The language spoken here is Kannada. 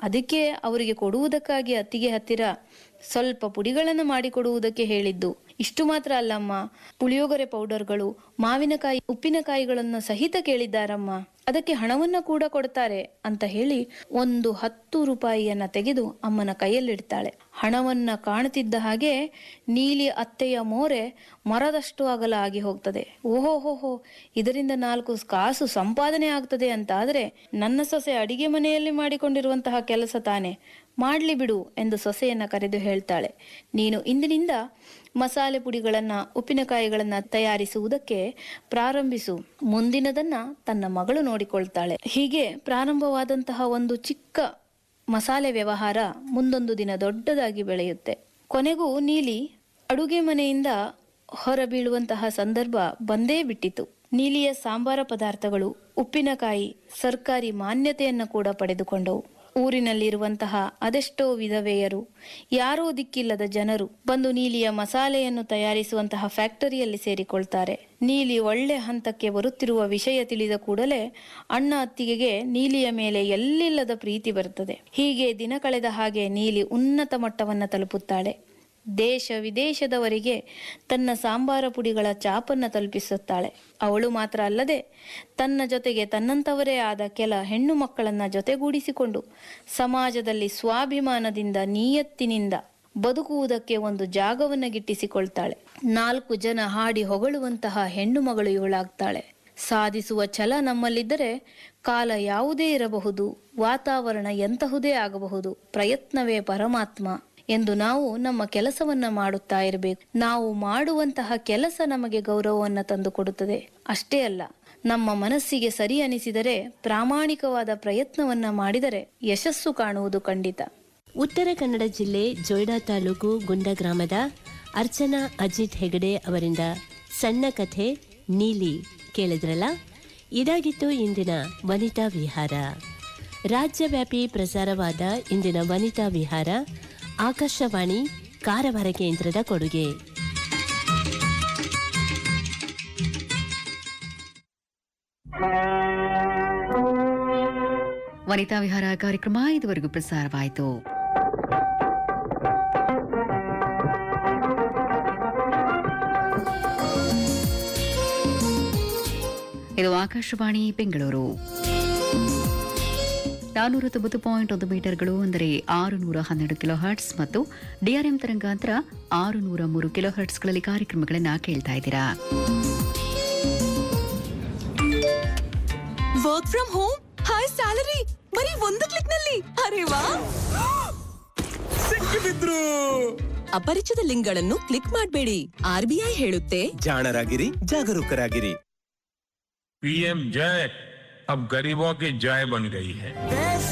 ಅದಕ್ಕೆ ಅವರಿಗೆ ಕೊಡುವುದಕ್ಕಾಗಿ ಅತ್ತಿಗೆ ಹತ್ತಿರ ಸ್ವಲ್ಪ ಪುಡಿಗಳನ್ನು ಮಾಡಿಕೊಡುವುದಕ್ಕೆ ಹೇಳಿದ್ದು ಇಷ್ಟು ಮಾತ್ರ ಅಲ್ಲಮ್ಮ ಪುಳಿಯೋಗರೆ ಪೌಡರ್ಗಳು ಮಾವಿನಕಾಯಿ ಉಪ್ಪಿನಕಾಯಿಗಳನ್ನು ಸಹಿತ ಕೇಳಿದ್ದಾರಮ್ಮ ಅದಕ್ಕೆ ಹಣವನ್ನ ಕೂಡ ಕೊಡ್ತಾರೆ ಅಂತ ಹೇಳಿ ಒಂದು ಹತ್ತು ರೂಪಾಯಿಯನ್ನ ತೆಗೆದು ಅಮ್ಮನ ಕೈಯಲ್ಲಿಡ್ತಾಳೆ ಹಣವನ್ನ ಕಾಣುತ್ತಿದ್ದ ಹಾಗೆ ನೀಲಿ ಅತ್ತೆಯ ಮೋರೆ ಮರದಷ್ಟು ಅಗಲ ಆಗಿ ಹೋಗ್ತದೆ ಓಹೋಹೋಹೋ ಇದರಿಂದ ನಾಲ್ಕು ಕಾಸು ಸಂಪಾದನೆ ಆಗ್ತದೆ ಅಂತ ಆದ್ರೆ ನನ್ನ ಸೊಸೆ ಅಡಿಗೆ ಮನೆಯಲ್ಲಿ ಮಾಡಿಕೊಂಡಿರುವಂತಹ ಕೆಲಸ ತಾನೆ ಮಾಡ್ಲಿ ಬಿಡು ಎಂದು ಸೊಸೆಯನ್ನ ಕರೆದು ಹೇಳ್ತಾಳೆ ನೀನು ಇಂದಿನಿಂದ ಮಸಾಲೆ ಪುಡಿಗಳನ್ನ ಉಪ್ಪಿನಕಾಯಿಗಳನ್ನ ತಯಾರಿಸುವುದಕ್ಕೆ ಪ್ರಾರಂಭಿಸು ಮುಂದಿನದನ್ನ ತನ್ನ ಮಗಳು ನೋಡಿಕೊಳ್ತಾಳೆ ಹೀಗೆ ಪ್ರಾರಂಭವಾದಂತಹ ಒಂದು ಚಿಕ್ಕ ಮಸಾಲೆ ವ್ಯವಹಾರ ಮುಂದೊಂದು ದಿನ ದೊಡ್ಡದಾಗಿ ಬೆಳೆಯುತ್ತೆ ಕೊನೆಗೂ ನೀಲಿ ಅಡುಗೆ ಮನೆಯಿಂದ ಹೊರಬೀಳುವಂತಹ ಸಂದರ್ಭ ಬಂದೇ ಬಿಟ್ಟಿತು ನೀಲಿಯ ಸಾಂಬಾರ ಪದಾರ್ಥಗಳು ಉಪ್ಪಿನಕಾಯಿ ಸರ್ಕಾರಿ ಮಾನ್ಯತೆಯನ್ನು ಕೂಡ ಪಡೆದುಕೊಂಡವು ಊರಿನಲ್ಲಿರುವಂತಹ ಅದೆಷ್ಟೋ ವಿಧವೆಯರು ಯಾರೋ ದಿಕ್ಕಿಲ್ಲದ ಜನರು ಬಂದು ನೀಲಿಯ ಮಸಾಲೆಯನ್ನು ತಯಾರಿಸುವಂತಹ ಫ್ಯಾಕ್ಟರಿಯಲ್ಲಿ ಸೇರಿಕೊಳ್ತಾರೆ ನೀಲಿ ಒಳ್ಳೆ ಹಂತಕ್ಕೆ ಬರುತ್ತಿರುವ ವಿಷಯ ತಿಳಿದ ಕೂಡಲೇ ಅಣ್ಣ ಅತ್ತಿಗೆಗೆ ನೀಲಿಯ ಮೇಲೆ ಎಲ್ಲಿಲ್ಲದ ಪ್ರೀತಿ ಬರುತ್ತದೆ ಹೀಗೆ ದಿನ ಕಳೆದ ಹಾಗೆ ನೀಲಿ ಉನ್ನತ ಮಟ್ಟವನ್ನ ತಲುಪುತ್ತಾಳೆ ದೇಶ ವಿದೇಶದವರಿಗೆ ತನ್ನ ಸಾಂಬಾರ ಪುಡಿಗಳ ಚಾಪನ್ನ ತಲುಪಿಸುತ್ತಾಳೆ ಅವಳು ಮಾತ್ರ ಅಲ್ಲದೆ ತನ್ನ ಜೊತೆಗೆ ತನ್ನಂತವರೇ ಆದ ಕೆಲ ಹೆಣ್ಣು ಮಕ್ಕಳನ್ನ ಜೊತೆಗೂಡಿಸಿಕೊಂಡು ಸಮಾಜದಲ್ಲಿ ಸ್ವಾಭಿಮಾನದಿಂದ ನಿಯತ್ತಿನಿಂದ ಬದುಕುವುದಕ್ಕೆ ಒಂದು ಜಾಗವನ್ನ ಗಿಟ್ಟಿಸಿಕೊಳ್ತಾಳೆ ನಾಲ್ಕು ಜನ ಹಾಡಿ ಹೊಗಳುವಂತಹ ಹೆಣ್ಣು ಮಗಳು ಇವಳಾಗ್ತಾಳೆ ಸಾಧಿಸುವ ಛಲ ನಮ್ಮಲ್ಲಿದ್ದರೆ ಕಾಲ ಯಾವುದೇ ಇರಬಹುದು ವಾತಾವರಣ ಎಂತಹುದೇ ಆಗಬಹುದು ಪ್ರಯತ್ನವೇ ಪರಮಾತ್ಮ ಎಂದು ನಾವು ನಮ್ಮ ಕೆಲಸವನ್ನ ಮಾಡುತ್ತಾ ಇರಬೇಕು ನಾವು ಮಾಡುವಂತಹ ಕೆಲಸ ನಮಗೆ ಗೌರವವನ್ನ ತಂದುಕೊಡುತ್ತದೆ ಅಷ್ಟೇ ಅಲ್ಲ ನಮ್ಮ ಮನಸ್ಸಿಗೆ ಸರಿ ಅನಿಸಿದರೆ ಪ್ರಾಮಾಣಿಕವಾದ ಪ್ರಯತ್ನವನ್ನ ಮಾಡಿದರೆ ಯಶಸ್ಸು ಕಾಣುವುದು ಖಂಡಿತ ಉತ್ತರ ಕನ್ನಡ ಜಿಲ್ಲೆ ಜೊಯ್ಡಾ ತಾಲೂಕು ಗುಂಡ ಗ್ರಾಮದ ಅರ್ಚನಾ ಅಜಿತ್ ಹೆಗಡೆ ಅವರಿಂದ ಸಣ್ಣ ಕಥೆ ನೀಲಿ ಕೇಳಿದ್ರಲ್ಲ ಇದಾಗಿತ್ತು ಇಂದಿನ ವನಿತಾ ವಿಹಾರ ರಾಜ್ಯವ್ಯಾಪಿ ಪ್ರಸಾರವಾದ ಇಂದಿನ ವನಿತಾ ವಿಹಾರ ಆಕಾಶವಾಣಿ ಕಾರವಾರ ಕೇಂದ್ರದ ಕೊಡುಗೆ ವನಿತಾ ವಿಹಾರ ಕಾರ್ಯಕ್ರಮ ಇದುವರೆಗೂ ಪ್ರಸಾರವಾಯಿತು ಇದು ಆಕಾಶವಾಣಿ ಬೆಂಗಳೂರು ನಾನೂರ ತೊಂಬತ್ತು ಪಾಯಿಂಟ್ ಒಂದು ಮೀಟರ್ಗಳು ಅಂದರೆ ಆರು ನೂರ ಹನ್ನೆರಡು ಕಿಲೋ ಹರ್ಟ್ಸ್ ಮತ್ತು ಡಿಆರ್ಎಂ ತರಂಗಾಂತರ ಆರು ನೂರ ಮೂರು ಕಿಲೋ ಹರ್ಟ್ಸ್ಗಳಲ್ಲಿ ಕಾರ್ಯಕ್ರಮಗಳನ್ನು ಕೇಳ್ತಾ ಇದ್ದೀರಾ work from home high salary ಬರೀ ಒಂದು ಕ್ಲಿಕ್ ನಲ್ಲಿ ಅರೆ ವಾ ಸಿಕ್ಕಿಬಿದ್ರು ಅಪರಿಚಿತ ಲಿಂಕ್ ಗಳನ್ನು ಕ್ಲಿಕ್ ಮಾಡಬೇಡಿ ಆರ್ಬಿಐ ಹೇಳುತ್ತೆ ಜಾಣರಾಗಿರಿ ಜಾಗರೂಕರಾಗಿರಿ पीएम जय अब गरीबों की जय बन गई है देश